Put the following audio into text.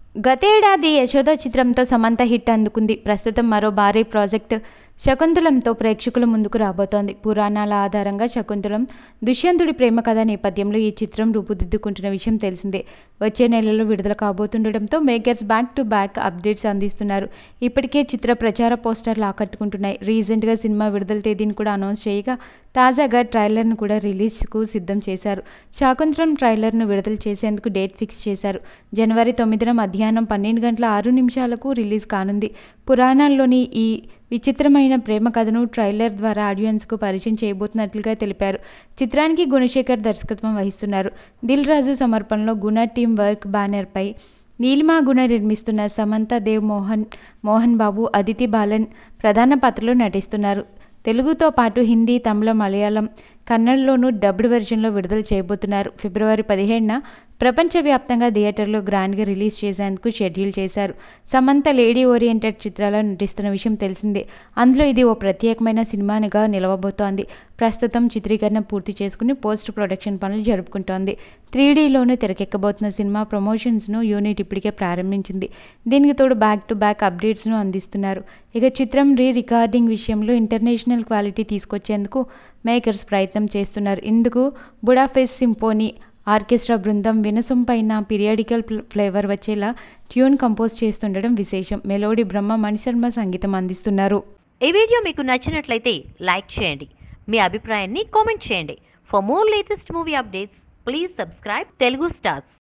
గతేడాది యశోద చిత్రంతో సమంత హిట్ అందుకుంది ప్రస్తుతం మరో భారీ ప్రాజెక్ట్ శకుంతలంతో ప్రేక్షకుల ముందుకు రాబోతోంది పురాణాల ఆధారంగా శకుంతలం దుష్యంతుడి ప్రేమ కథ నేపథ్యంలో ఈ చిత్రం రూపుదిద్దుకుంటున్న విషయం తెలిసిందే వచ్చే నెలలో విడుదల కాబోతుండటంతో makers back to back updates అందిస్తున్నారు ఇప్పటికే చిత్ర ప్రచార పోస్టర్లు ఆకట్టుకుంటున్నాయి రీసెంట్గా సినిమా విడుదల తేదీని కూడా అనౌన్స్ చేయగా తాజాగా ట్రైలర్ను కూడా రిలీజ్కు సిద్ధం చేశారు శాకుంతలం ట్రైలర్ను విడుదల చేసేందుకు డేట్ ఫిక్స్ చేశారు జనవరి తొమ్మిదిన మధ్యాహ్నం పన్నెండు గంటల ఆరు నిమిషాలకు రిలీజ్ కానుంది పురాణాల్లోని ఈ విచిత్రమైన ప్రేమ కథను ట్రైలర్ ద్వారా ఆడియన్స్కు పరిచయం చేయబోతున్నట్లుగా తెలిపారు చిత్రానికి గుణశేఖర్ దర్శకత్వం వహిస్తున్నారు దిల్ రాజు సమర్పణలో గుణ టీమ్ వర్క్ బ్యానర్పై నీలిమా గుణ నిర్మిస్తున్న సమంత దేవ్ మోహన్ మోహన్ బాబు అదితి బాలన్ ప్రధాన పాత్రలో నటిస్తున్నారు తెలుగుతో పాటు హిందీ తమిళ మలయాళం కన్నడలోనూ డబ్డ్ వెర్షన్లో విడుదల చేయబోతున్నారు ఫిబ్రవరి పదిహేడున ప్రపంచవ్యాప్తంగా థియేటర్లో గ్రాండ్గా రిలీజ్ చేసేందుకు షెడ్యూల్ చేశారు సమంత లేడీ ఓరియంటెడ్ చిత్రాల్లో నటిస్తున్న విషయం తెలిసిందే అందులో ఇది ఓ ప్రత్యేకమైన సినిమానిగా నిలవబోతోంది ప్రస్తుతం చిత్రీకరణ పూర్తి చేసుకుని పోస్ట్ ప్రొడక్షన్ పనులు జరుపుకుంటోంది త్రీడీలోనూ తెరకెక్కబోతున్న సినిమా ప్రమోషన్స్ను యూనిట్ ఇప్పటికే ప్రారంభించింది దీనికి తోడు బ్యాక్ టు బ్యాక్ అప్డేట్స్ను అందిస్తున్నారు ఇక చిత్రం రీ రికార్డింగ్ విషయంలో ఇంటర్నేషనల్ క్వాలిటీ తీసుకొచ్చేందుకు మేకర్స్ ప్రయత్నం చేస్తున్నారు ఇందుకు బుడాఫెస్ట్ సింపోనీ ఆర్కెస్ట్రా బృందం వినసొంపైన పీరియాడికల్ ఫ్లేవర్ వచ్చేలా ట్యూన్ కంపోజ్ చేస్తుండడం విశేషం మెలోడీ బ్రహ్మ మణిశర్మ సంగీతం అందిస్తున్నారు ఈ వీడియో మీకు నచ్చినట్లయితే లైక్ చేయండి మీ అభిప్రాయాన్ని కామెంట్ చేయండి for more latest movie updates please subscribe Telugu stars